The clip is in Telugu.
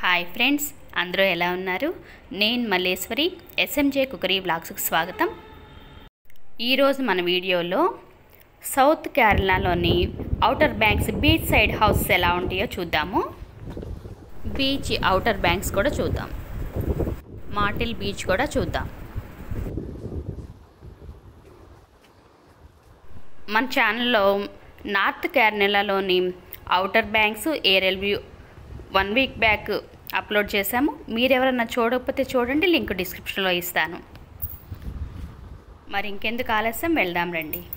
హాయ్ ఫ్రెండ్స్ అందరూ ఎలా ఉన్నారు నేను మల్లేశ్వరి ఎస్ఎంజే కుకరీ బ్లాగ్స్కి స్వాగతం ఈరోజు మన వీడియోలో సౌత్ కేరళలోని outer banks beach side houses ఎలా ఉంటాయో చూద్దాము బీచ్ ఔటర్ బ్యాంక్స్ కూడా చూద్దాం మాటిల్ బీచ్ కూడా చూద్దాం మన ఛానల్లో నార్త్ కేరళలోని outer banks aerial view one week back upload చేశాము మీరు ఎవరన్నా చూడకపోతే చూడండి లింక్ డిస్క్రిప్షన్లో ఇస్తాను మరి ఇంకెందుకు ఆలస్యం వెళ్దాం రండి